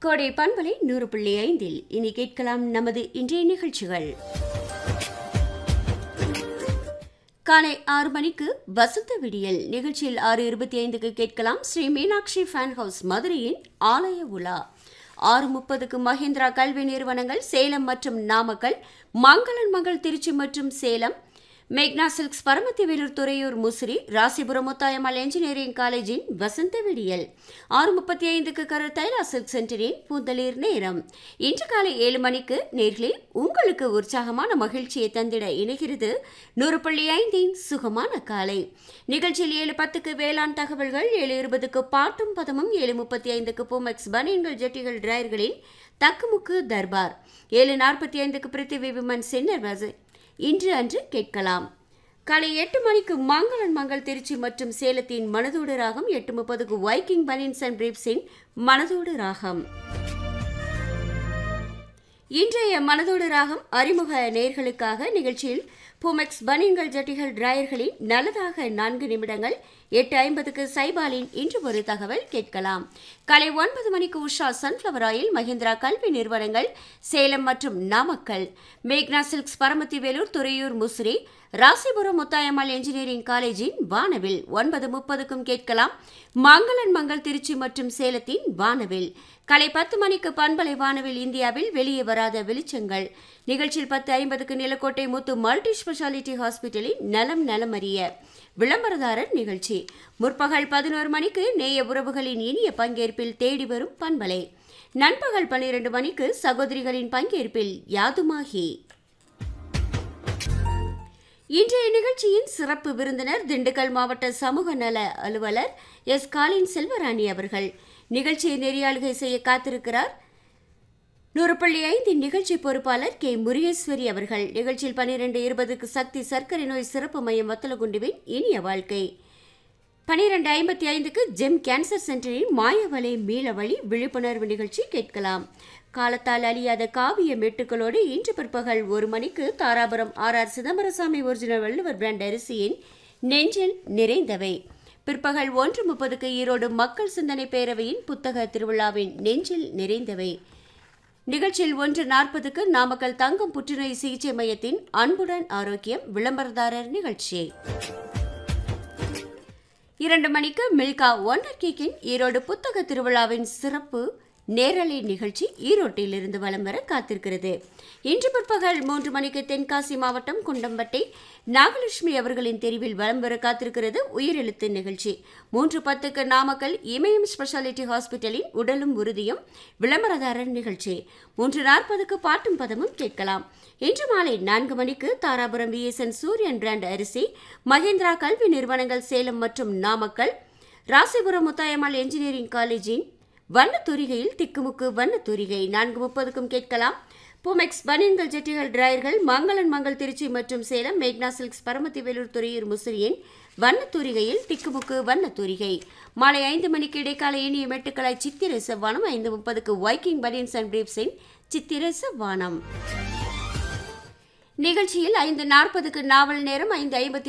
கோடை பண்பலை நூறு புள்ளி ஐந்தில் இனி கேட்கலாம் நமது இன்றைய நிகழ்ச்சிகள் காலை ஆறு மணிக்கு வசந்த விடியல் நிகழ்ச்சியில் ஆறு இருபத்தி ஐந்துக்கு கேட்கலாம் ஸ்ரீ மீனாட்சி ஃபேன் ஹவுஸ் மதுரையின் ஆலய உலா ஆறு முப்பதுக்கு மஹிந்திரா கல்வி நிறுவனங்கள் சேலம் மற்றும் நாமக்கல் மங்களன் மங்கள் திருச்சி மற்றும் சேலம் மேக்னா சில்க்ஸ் பரமத்தி வேலூர் துறையூர் முசிறி ராசிபுரம் முத்தாயம்மாள் என்ஜினியரிங் காலேஜின் வசந்த விடியல் ஆறு முப்பத்தி ஐந்துக்கு கரு தைலா சில்க் சென்டரின் பூந்தளிர் நேரம் இன்று காலை ஏழு மணிக்கு நேர்களே உங்களுக்கு உற்சாகமான மகிழ்ச்சியை தந்திட இணைகிறது நூறு புள்ளி ஐந்தின் சுகமான காலை நிகழ்ச்சியில் ஏழு பத்துக்கு வேளாண் தகவல்கள் ஏழு இருபதுக்கு பாட்டும் பதமும் ஏழு முப்பத்தி ஐந்துக்கு பூமெக்ஸ் பனியன்கள் ஜெட்டிகள் டிரையர்களின் தக்குமுக்கு தர்பார் ஏழு நாற்பத்தி ஐந்துக்கு பிருத்திவி விமன் சின்னர் வச இன்று அன்று கேட்கலாம் காலை எட்டு மணிக்கு மங்களன் மங்கள் திருச்சி மற்றும் சேலத்தின் மனதோடு ராகம் எட்டு முப்பதுக்கு வைக்கிங் பனின்ஸ் அண்ட் பிரீப்ஸின் மனதோடு ராகம் இன்றைய மனதோடு ராகம் அறிமுக நேர்களுக்காக நிகழ்ச்சியில் பூமெக்ஸ் பனியன்கள் ஜட்டிகள் டிராயர்களின் நல்லதாக நான்கு நிமிடங்கள் எட்டு ஐம்பதுக்கு சைபாலின் இன்று ஒரு தகவல் கேட்கலாம் காலை ஒன்பது மணிக்கு உஷா சன்ஃப்ளவர் ஆயில் மஹிந்திரா கல்வி நிறுவனங்கள் சேலம் மற்றும் நாமக்கல் மேக்னா சில்க்ஸ் பரமத்தி வேலூர் துறையூர் முசிறி ராசிபுரம் முத்தாயம்மாள் என்ஜினியரிங் காலேஜின் வானவில் ஒன்பது முப்பதுக்கும் கேட்கலாம் மங்களன் மங்கள் திருச்சி மற்றும் சேலத்தின் வானவில் காலை பத்து மணிக்கு பண்பலை வானவில் இந்தியாவில் வெளியே வராத வெளிச்சங்கள் நிகழ்ச்சியில் பத்து ஐம்பதுக்கு நிலக்கோட்டை முத்து மல்டி ஸ்பெஷாலிட்டி ஹாஸ்பிட்டலில் நலம் நலம் அறிய விளம்பரதாரர் நிகழ்ச்சி முற்பகல் பதினோரு மணிக்கு நேய உறவுகளின் இனிய பங்கேற்பில் தேடி வரும் பண்பலை நண்பகல் பன்னிரண்டு மணிக்கு சகோதரிகளின் பங்கேற்பில் யாதுமாகி இன்றைய நிகழ்ச்சியின் சிறப்பு விருந்தினர் திண்டுக்கல் மாவட்ட சமூக நல அலுவலர் எஸ் காலின் செல்வராணி அவர்கள் நிகழ்ச்சியை நெறியாளுகை செய்ய காத்திருக்கிறார் நூறு புள்ளி ஐந்து நிகழ்ச்சி பொறுப்பாளர் கே முருகேஸ்வரி அவர்கள் நிகழ்ச்சியில் பனிரெண்டு இருபதுக்கு சக்தி சர்க்கரை நோய் சிறப்பு மையம் வத்தலகுண்டுவின் இனிய வாழ்க்கை பனிரெண்டு ஐம்பத்தி ஐந்துக்கு ஜெம் கேன்சர் சென்டரின் மாயவலை மீளவழி விழிப்புணர்வு நிகழ்ச்சி கேட்கலாம் காலத்தால் அழியாத காவிய மெட்டுக்களோடு இன்று பிற்பகல் ஒரு மணிக்கு Dharapuram R R Chidambarasamy original Valluvar brand அரிசியின் நெஞ்சில் நிறைந்தவை பிற்பகல் ஒன்று முப்பதுக்கு ஈரோடு மக்கள் சிந்தனை பேரவையின் புத்தக திருவிழாவின் நெஞ்சில் நிறைந்தவை நிகழ்ச்சியில் ஒன்று நாற்பதுக்கு நாமக்கல் தங்கம் புற்றுநோய் சிகிச்சை மையத்தின் அன்புடன் ஆரோக்கியம் விளம்பரதாரர் நிகழ்ச்சி இரண்டு மணிக்கு மில்கா ஒண்டர் கேக்கின் ஈரோடு புத்தக திருவிழாவின் சிறப்பு நேரலை நிகழ்ச்சி ஈரோட்டிலிருந்து வலம் வர காத்திருக்கிறது இன்று பிற்பகல் மூன்று மணிக்கு தென்காசி மாவட்டம் குண்டம்பட்டை நாகலட்சுமி அவர்களின் தெரிவில் வலம் வர காத்திருக்கிறது உயிரெழுத்து நிகழ்ச்சி மூன்று பத்துக்கு நாமக்கல் இமயம் ஸ்பெஷாலிட்டி ஹாஸ்பிட்டலின் உடலும் உறுதியும் விளம்பரதாரர் நிகழ்ச்சி மூன்று நாற்பதுக்கு பாட்டும் பதமும் கேட்கலாம் இன்று மாலை நான்கு மணிக்கு தாராபுரம் விஎஸ்என் சூரியன் பிராண்ட் அரிசி மகேந்திரா கல்வி நிறுவனங்கள் சேலம் மற்றும் நாமக்கல் ராசிபுரம் முத்தாயம்மாள் என்ஜினியரிங் காலேஜின் வண்ணத்தூரிகையில் திக்குமுக்கு வண்ணத்தூரிகை நான்கு முப்பதுக்கும் கேட்கலாம் பூமெக்ஸ் பனியன்கள் ஜெட்டிகள் டிராயர்கள் மங்களன் மங்கள் திருச்சி மற்றும் சேலம் மேக்னா சில்க்ஸ் பரமத்தி வேலூர் துறையூர் முசிறியின் வண்ணத்தூரிகையில் திக்குமுக்கு வண்ணத்தூரிகை மாலை ஐந்து மணிக்கு இடைக்கால இனிய மெட்டுக்களாய் சித்திர செவ்வானம் ஐந்து முப்பதுக்கு வைக்கிங் பனியன்ஸ் அண்ட் பிரீப்ஸின் சித்திர செவ்வானம் நிகழ்ச்சியில் ஐந்து நாற்பதுக்கு நாவல் நேரம் ஐந்து ஐம்பத்தி